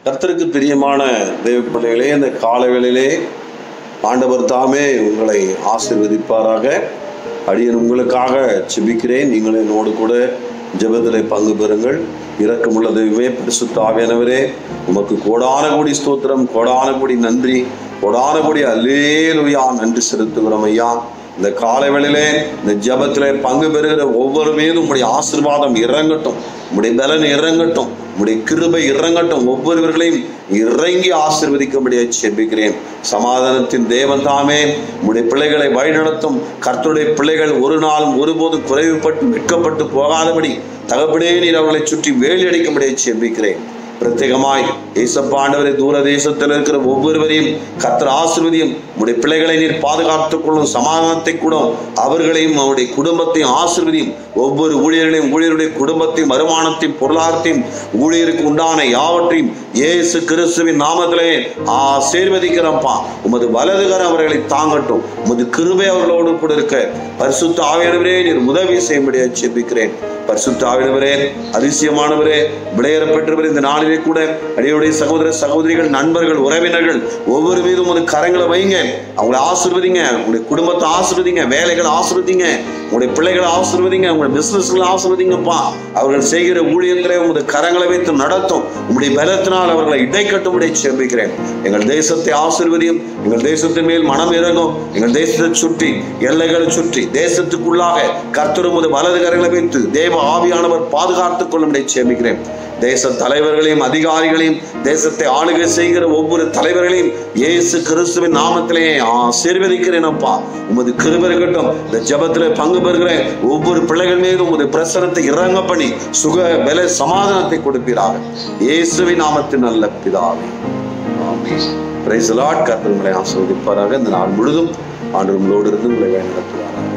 கர்த்தருக்கு பிரியமான தேவ பிள்ளைகளே இந்த காலவேளையிலே ஆண்டவர் தாமே உங்களை ஆசீர்வதிப்பாராக அடியன் உங்களுக்காக செபிக்கிறேன் நீங்கள் என்னோடு கூட ஜெபத்திலே பங்கு பெறுங்கள் இரக்கமுள்ள தெய்வமே பரிசுத்த ஆவியானவரே உமக்கு கோடான கோடி ஸ்தோத்திரம் கோடான கோடி நன்றி கோடான கோடி அல்லேலுயா நன்றி செலுத்துகிறோம் ஐயா இந்த காலவேளையிலே இந்த ஜெபத்திலே பங்கு பெறுகிற ஒவ்வொரு மீதும் உம்முடைய ஆசீர்வாதம் இறங்கட்டும் உம்முடைய பலன் இறங்கட்டும் உம்முடைய கிருபை இறங்கட்டும் ஒவ்வொருவர்களையும் இறங்கி ஆசீர்வதிக்கும்படியாக செபிக்கிறேன் சமாதானத்தின் தேவன் தாமே உம்முடைய பிள்ளைகளை வழிநடத்தும் கர்த்தருடைய பிள்ளைகள் ஒரு நாளும் ஒருபோதும் குறைவுபட்டு வெட்கப்பட்டு போகாதபடி தகப்பனே நீர் அவர்களை சுற்றி வேலி அடிக்கும்படியாக செபிக்கிறேன் பிரத்யேகமாய் ஏசப்பா ஆண்டவரை தூர தேசத்தில் இருக்கிற ஒவ்வொருவரையும் கர்த்தர் ஆசிர்வதியும் உடைய பிள்ளைகளை நீர் பாதுகாத்துக் கொள்ளும் சமாதானத்தை கூட அவர்களையும் அவருடைய குடும்பத்தையும் ஆசிர்வதியும் ஒவ்வொரு ஊழியர்களையும் ஊழியருடைய குடும்பத்தையும் வருமானத்தையும் பொருளாதாரத்தையும் ஊழியருக்கு உண்டான யாவற்றையும் இயேசு கிறிஸ்துவின் நாமத்திலே ஆசீர்வதிக்கிறப்பா உமது வலதுகரம் அவர்களை தாங்கட்டும் உமது கிருபை அவர்களோடு கூட இருக்க பரிசுத்த ஆவியானவரே நீர் உதவி செய்யும்படியாக செபிக்கிறேன் பரிசுத்த ஆவியானவரே அதிசயமானவரே விளையர பெற்றவர் இந்த நாளிலே கூட அடியுடைய சகோதர சகோதரிகள் நண்பர்கள் உறவினர்கள் ஒவ்வொரு மீதும் ஒரு கரங்களை வைங்க அவங்களை ஆசிர்வதிங்க உங்களுடைய குடும்பத்தை ஆசிர்வதிங்க வேலைகளை ஆசிர்வதிங்க உங்களுடைய பிள்ளைகளை ஆசிர்வதிங்க உங்களுடைய பிசினஸ்களை ஆசிர்வதிங்கப்பா அவர்கள் செய்கிற ஊழியத்திலே உங்களுடைய கரங்களை வைத்து நடத்தும் உங்களுடைய பலத்தினால் அவர்களை இடைக்கட்டும்படி செபிக்கிறேன் எங்கள் தேசத்தை ஆசிர்வதியும் எங்கள் தேசத்தின் மேல் மனம் இறங்கும் எங்கள் தேசத்தை சுற்றி எல்லைகளை சுற்றி தேசத்துக்குள்ளாக கர்த்தரும் வலது கரங்களை வைத்து தேவ ஆவியானவர் பாதுகாத்துக் கொள்ளும்படி செபிக்கிறேன் தேச தலைவர்களையும் அதிகாரிகளையும் தேசத்தை ஆளுகை செய்கிற ஒவ்வொரு தலைவர்களையும் இயேசு கிறிஸ்துவின் நாமத்திலே ஆசீர்வதிக்கிறேன் அப்பா உமது கிருபை இருக்கட்டும் இந்த ஜெபத்திலே பங்கு பெறுகிற ஒவ்வொரு பிள்ளைகள் மீதும் உமது பிரசனத்தை இறங்க பண்ணி சுக பல சமாதானத்தை கொடுப்பீராக இயேசுவின் நாமத்தின் நல்ல பிதாவே பிரைஸ் லார்ட் கர்த்தர் உங்களை ஆசீர்வதிப்பாராக இந்த நாள் முழுதும் ஆண்டு உங்களோடு இருந்து உங்களை வழி நடத்துவாராக